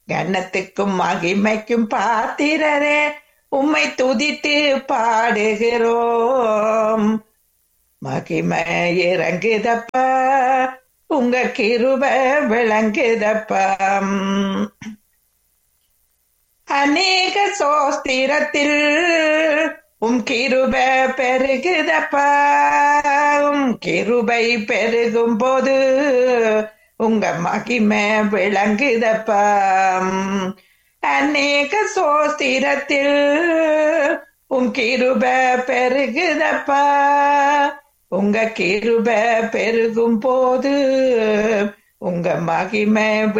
கனத்துக்கும் மகிமைக்கும் பாத்திரரே உம்மை துதித்து பாடுகிறோம் மகிமை இறங்குதப்பா உங்க கிருப விளங்குதப்பா அநேக சோஸ்திரத்தில் உம் கிருப பெருகுதப்பா உம் கிருபை பெருகும் போது உங்க மகிமை விளங்குதப்பா அநேக சோஸ்திரத்தில் உம் கிருப பெருகுதப்பா உங்க கிருப பெருகும் போது உங்க மகிமை